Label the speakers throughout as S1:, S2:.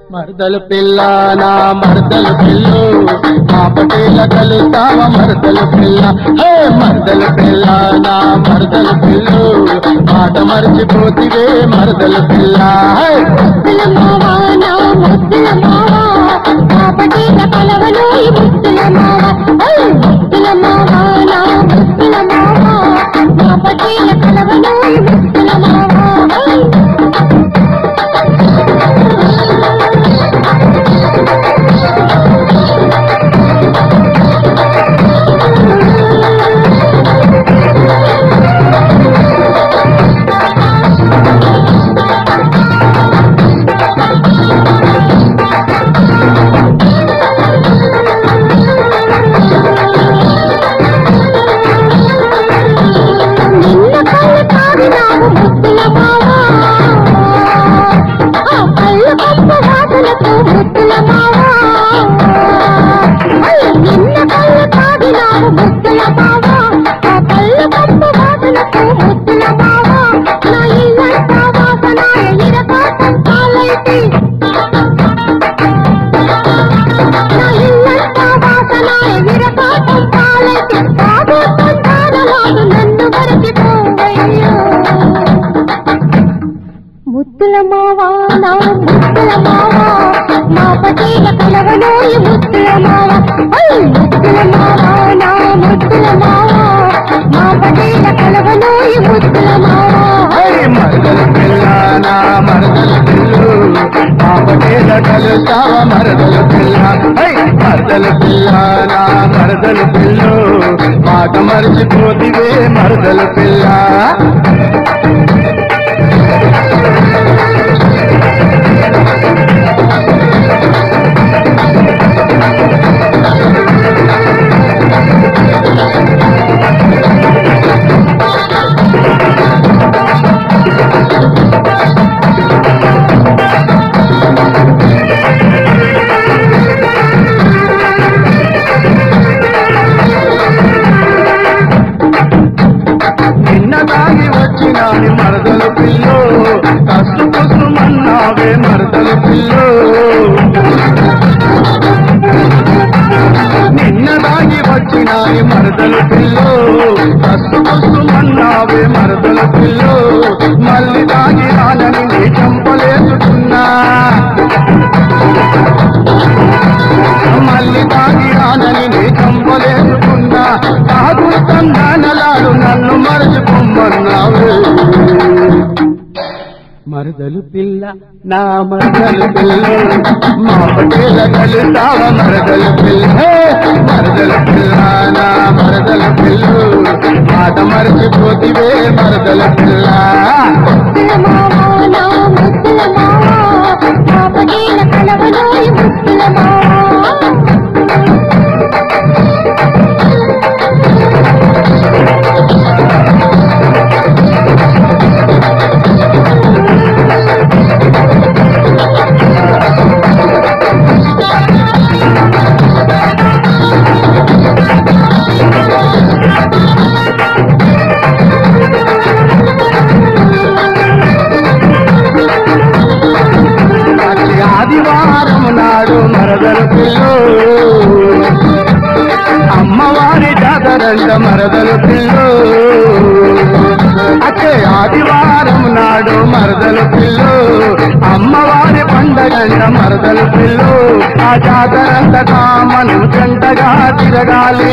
S1: మరదలు పిల్ల నా మరదలు పిల్లు మా పటేల కలుస్తావ మరదలు పిల్ల హే మరదలు పిల్ల నా మరదలు పిల్లు మాట మర్చిపోతివే మరదలు పిల్ల హే
S2: ముద్దుల మావా నా ముద్దుల మావా మా పటేల కలవలో ఈ ముద్దుల మావా ఐ ముద్దుల మావా నా ముద్దుల మావా మా పటేల కలవలో ఈ ముద్దుల మావా ఐ నిన్న కళ్ళు తాగినావు ముద్దుల మావా ఆ కళ్ళు కప్పు వాసనతో ముద్దుల మావా అయ్య, నిన్న కళ్ళు తాగినావు ముద్దుల మావా ఆ కళ్ళు కప్పు వాసనతో ముద్దుల మావా నా ఇల్లంతా వాసన ఇరకాటం పాలైతే నా ఇల్లంతా వాసన విరకాటం పాలైతే బాబు సంతానలాగు నన్ను మరచిపోవయ్యో ముద్దుల మావా నా ముద్దుల మావా మా పటేల కలవలో ఈ ముద్దుల మావా ఐ ముద్దుల మావా నా ముద్దుల మావా మా పటేల కలవలో ఈ ముద్దుల మావా
S1: హే మరదలు పిల్ల నా మరదలు పిల్లు మా పటేల కలుస్తావ మరదలు పిల్ల హే మరదలు పిల్ల నా మరదలు పిల్లు మాట మర్చిపోతివే మరదలు పిల్ల నిన్న తాగి వచ్చినాని మరదలు పిల్లు కసు కుసుమన్నావే మరదలు పిల్లు నిన్న తాగి వచ్చినాని మరదలు పిల్లు కసు కుసుమన్నావే మరదలు పిల్లు మళ్ళీ తాగి రానని నీ చంపలేసుకున్నా మళ్ళీ తాగి రానని నీ చంపలేసుకున్నా తాగుడు తందానలాడు నన్ను మరచిపోమ్మన్నావే మరదలు పిల్ల నా మరదలు పిల్ల మా పటేల కలుస్తావ మరదలు పిల్ల హే! మరదలు పిల్ల నా మరదలు పిల్లు మాట మరచిపోతివే మరదలు పిల్ల
S2: ముద్దుల మావా నా ముద్దుల మావా మా పటేల కలవలో ఈ ముద్దుల మావా
S1: ప్రతి ఆదివారం నాడు మరదలు పిల్లు అమ్మవారి జాతరంట మరదలు పిల్లు అచ్చే ఆదివారం నాడు మరదలు పిల్లు అమ్మవారి పండగంట మరదలు పిల్లు ఆ జాతరంతటా మనం జంటగా తిరగాలి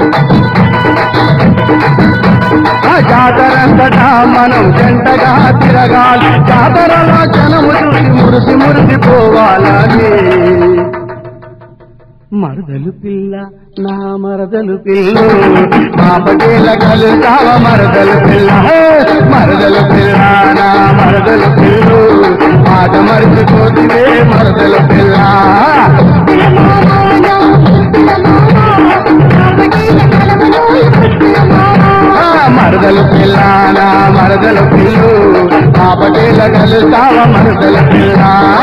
S1: ఆ జాతరంతటా మనం జంటగా తిరగాలి జాతరలో జనము చూసి మురిసి మురిసిపోవాలని మరదలు పిల్ల నా మరదలు పిల్ల మా పటేల కలుస్తావ మరదలు పిల్ల హే! మరదలు పిల్ల నా మరదలు పిల్ల మాట మరిచిపోతివే మరదలు పిల్ల
S2: ముద్దుల మావా నా ముద్దుల మావా మా పటేల కలవలో ఈ ముద్దుల మావా
S1: ఆ, మరదలు పిల్ల నా మరదలు పిల్లు మా పటేల కలుస్తావ మరదలు పిల్ల